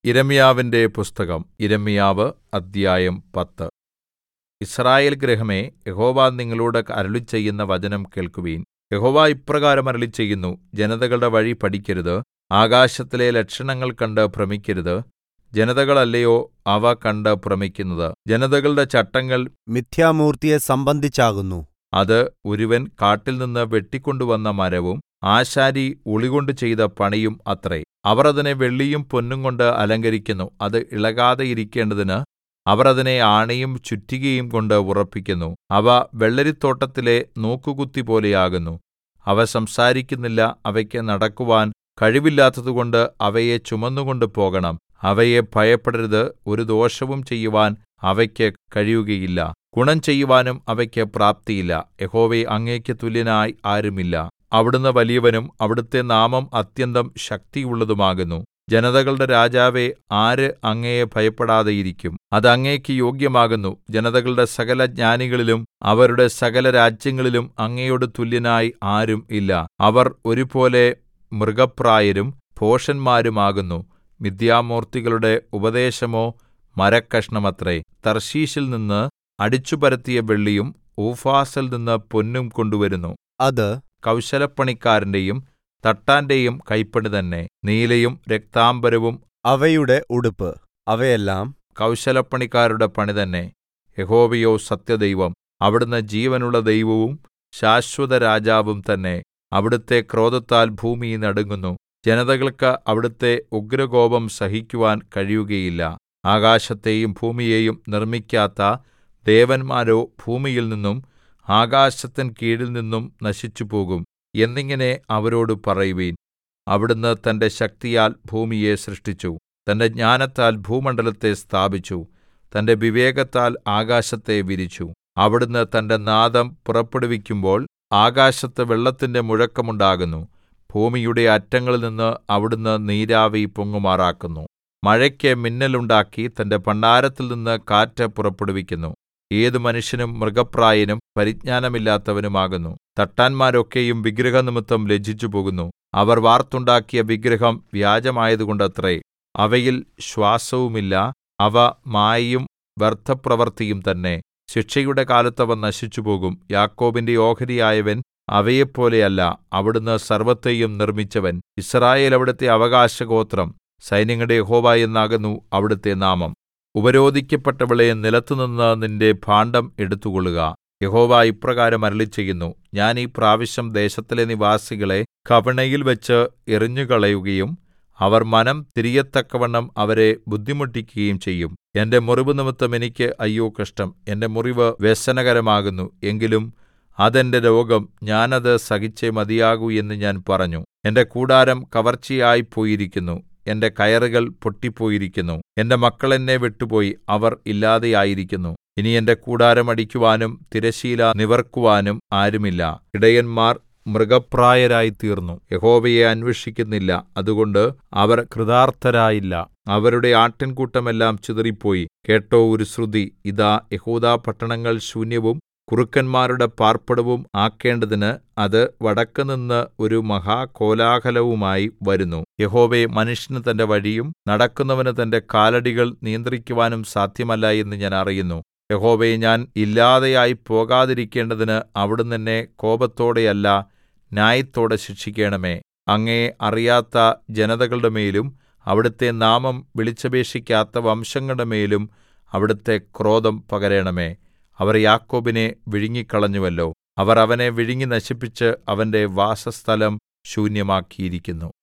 യിരെമ്യാവിന്റെ പുസ്തകം യിരെമ്യാവ് അദ്ധ്യായം പത്ത് യിസ്രായേൽ ഗൃഹമേ യഹോവ നിങ്ങളോട് അരുളിച്ചെയ്യുന്ന വചനം കേൾക്കുവിൻ യഹോവ ഇപ്രകാരം അരുളിച്ചെയ്യുന്നു ജനതകളുടെ വഴി പഠിക്കരുത് ആകാശത്തിലെ ലക്ഷണങ്ങൾ കണ്ട് ഭ്രമിക്കരുത് ജനതകളല്ലയോ അവ കണ്ട് ഭ്രമിക്കുന്നത് ജനതകളുടെ ചട്ടങ്ങൾ മിഥ്യാമൂർത്തിയെ സംബന്ധിച്ചാകുന്നു അത് ഒരുവൻ കാട്ടിൽനിന്ന് വെട്ടിക്കൊണ്ടുവന്ന മരവും ആശാരി ഉളികൊണ്ട് ചെയ്ത പണിയും അത്രേ അവർ അതിനെ വെള്ളിയും പൊന്നുംകൊണ്ട് അലങ്കരിക്കുന്നു അത് ഇളകാതെ ഇരിക്കേണ്ടതിന് അവർ അതിനെ ആണിയും ചുറ്റികയും കൊണ്ട് ഉറപ്പിക്കുന്നു അവ വെള്ളരിത്തോട്ടത്തിലെ നോക്കുകുത്തിപോലെയാകുന്നു അവ സംസാരിക്കുന്നില്ല അവയ്ക്ക് നടക്കുവാൻ കഴിവില്ലാത്തതുകൊണ്ട് അവയെ ചുമന്നുകൊണ്ട് പോകണം അവയെ ഭയപ്പെടരുത് ഒരു ദോഷവും ചെയ്യുവാൻ അവയ്ക്ക് കഴിയുകയില്ല ഗുണം ചെയ്യുവാനും അവയ്ക്ക് പ്രാപ്തിയില്ല യഹോവേ അങ്ങേക്ക് തുല്യനായി ആരുമില്ല അവിടുന്ന് വലിയവനും അവിടുത്തെ നാമം അത്യന്തം ശക്തിയുള്ളതുമാകുന്നു ജനതകളുടെ രാജാവേ ആര് അങ്ങയെ ഭയപ്പെടാതെയിരിക്കും അത് അങ്ങേക്ക് യോഗ്യമാകുന്നു ജനതകളുടെ സകല ജ്ഞാനികളിലും അവരുടെ സകല രാജ്യങ്ങളിലും അങ്ങയോട് തുല്യനായി ആരും ഇല്ല അവർ ഒരുപോലെ മൃഗപ്രായരും ഭോഷന്മാരുമാകുന്നു മിഥ്യാമൂർത്തികളുടെ ഉപദേശമോ മരക്കഷണമത്രേ തർശീശിൽ നിന്ന് അടിച്ചുപരത്തിയ വെള്ളിയും ഊഫാസിൽ നിന്ന് പൊന്നും കൊണ്ടുവരുന്നു അത് കൗശലപ്പണിക്കാരന്റെയും തട്ടാന്റെയും കൈപ്പണി തന്നെ നീലയും രക്താംബരവും അവയുടെ ഉടുപ്പ് അവയെല്ലാം കൗശലപ്പണിക്കാരുടെ പണി തന്നെ യഹോവയോ സത്യദൈവം അവിടുന്ന് ജീവനുള്ള ദൈവവും ശാശ്വത രാജാവും തന്നെ അവിടുത്തെ ക്രോധത്താൽ ഭൂമി നടുങ്ങുന്നു ജനതകൾക്ക് അവിടുത്തെ ഉഗ്രകോപം സഹിക്കുവാൻ കഴിയുകയില്ല ആകാശത്തെയും ഭൂമിയെയും നിർമ്മിക്കാത്ത ദേവന്മാരോ ഭൂമിയിൽ നിന്നും ആകാശത്തിൻ കീഴിൽ നിന്നും നശിച്ചുപോകും എന്നിങ്ങനെ അവരോട് പറയുവിൻ അവിടുന്ന് തന്റെ ശക്തിയാൽ ഭൂമിയെ സൃഷ്ടിച്ചു തന്റെ ജ്ഞാനത്താൽ ഭൂമണ്ഡലത്തെ സ്ഥാപിച്ചു തന്റെ വിവേകത്താൽ ആകാശത്തെ വിരിച്ചു അവിടുന്ന് തന്റെ നാദം പുറപ്പെടുവിക്കുമ്പോൾ ആകാശത്ത് വെള്ളത്തിന്റെ മുഴക്കമുണ്ടാകുന്നു ഭൂമിയുടെ അറ്റങ്ങളിൽ നിന്ന് അവിടുന്ന് നീരാവി പൊങ്ങുമാറാക്കുന്നു മഴയ്ക്ക് മിന്നലുണ്ടാക്കി തന്റെ ഭണ്ഡാരത്തിൽ നിന്ന് കാറ്റ് പുറപ്പെടുവിക്കുന്നു ഏതു മനുഷ്യനും മൃഗപ്രായനും പരിജ്ഞാനമില്ലാത്തവനുമാകുന്നു തട്ടാന്മാരൊക്കെയും വിഗ്രഹനിമിത്തം ലജ്ജിച്ചുപോകുന്നു അവർ വാർത്തുണ്ടാക്കിയ വിഗ്രഹം വ്യാജമായതുകൊണ്ടത്രേ അവയിൽ ശ്വാസവുമില്ല അവ മായയും വ്യർത്ഥപ്രവൃത്തിയും തന്നെ ശിക്ഷയുടെ കാലത്ത് അവ നശിച്ചുപോകും യാക്കോബിന്റെ ഓഹരിയായവൻ അവയെപ്പോലെയല്ല അവിടുന്ന് സർവ്വത്തെയും നിർമ്മിച്ചവൻ യിസ്രായേൽ അവിടുത്തെ അവകാശഗോത്രം സൈന്യങ്ങളുടെ യഹോവ എന്നാകുന്നു അവിടുത്തെ നാമം ഉപരോധിക്കപ്പെട്ടവളെ നിലത്തുനിന്ന് നിന്റെ ഭാണ്ഡം എടുത്തുകൊള്ളുക യഹോവ ഇപ്രകാരം അരുളിച്ചെയ്യുന്നു ഞാൻ ഈ പ്രാവശ്യം ദേശത്തിലെ നിവാസികളെ കവിണയിൽ വെച്ച് എറിഞ്ഞുകളയുകയും അവർ മനം തിരിയത്തക്കവണ്ണം അവരെ ബുദ്ധിമുട്ടിക്കുകയും ചെയ്യും എന്റെ മുറിവ് നിമിത്തം എനിക്ക് അയ്യോ കഷ്ടം എന്റെ മുറിവ് വ്യസനകരമാകുന്നു എങ്കിലും അതെന്റെ രോഗം ഞാൻ അത് സഹിച്ചേ മതിയാകൂ എന്ന് ഞാൻ പറഞ്ഞു എന്റെ കൂടാരം കവർച്ചയായി പോയിരിക്കുന്നു എന്റെ കയറുകൾ പൊട്ടിപ്പോയിരിക്കുന്നു എന്റെ മക്കൾ എന്നെ വിട്ടുപോയി അവർ ഇല്ലാതെയായിരിക്കുന്നു ഇനി എന്റെ കൂടാരം അടിക്കുവാനും തിരശ്ശീല നിവർക്കുവാനും ആരുമില്ല ഇടയന്മാർ മൃഗപ്രായരായിത്തീർന്നു യഹോവയെ അന്വേഷിക്കുന്നില്ല അതുകൊണ്ട് അവർ കൃതാർത്ഥരായില്ല അവരുടെ ആട്ടിൻകൂട്ടമെല്ലാം ചിതറിപ്പോയി കേട്ടോ ഒരു ശ്രുതി ഇതാ യഹൂദാ പട്ടണങ്ങൾ ശൂന്യവും കുറുക്കന്മാരുടെ പാർപ്പിടവും ആക്കേണ്ടതിന് അത് വടക്കുനിന്ന് ഒരു മഹാകോലാഹലവുമായി വരുന്നു യഹോവേ മനുഷ്യന് തന്റെ വഴിയും നടക്കുന്നവന് തന്റെ കാലടികൾ നിയന്ത്രിക്കുവാനും സാധ്യമല്ല എന്ന് ഞാൻ അറിയുന്നു യഹോവേ ഞാൻ ഇല്ലാതെയായി പോകാതിരിക്കേണ്ടതിന് അവിടുന്ന് എന്നെ കോപത്തോടെയല്ല ന്യായത്തോടെ ശിക്ഷിക്കണമേ അങ്ങയെ അറിയാത്ത ജനതകളുടെ മേലും അവിടുത്തെ നാമം വിളിച്ചപേക്ഷിക്കാത്ത വംശങ്ങളുടെ മേലും അവിടുത്തെ ക്രോധം പകരണമേ അവർ യാക്കോബിനെ വിഴുങ്ങിക്കളഞ്ഞുവല്ലോ അവർ അവനെ വിഴുങ്ങി നശിപ്പിച്ച് അവന്റെ വാസസ്ഥലം ശൂന്യമാക്കിയിരിക്കുന്നു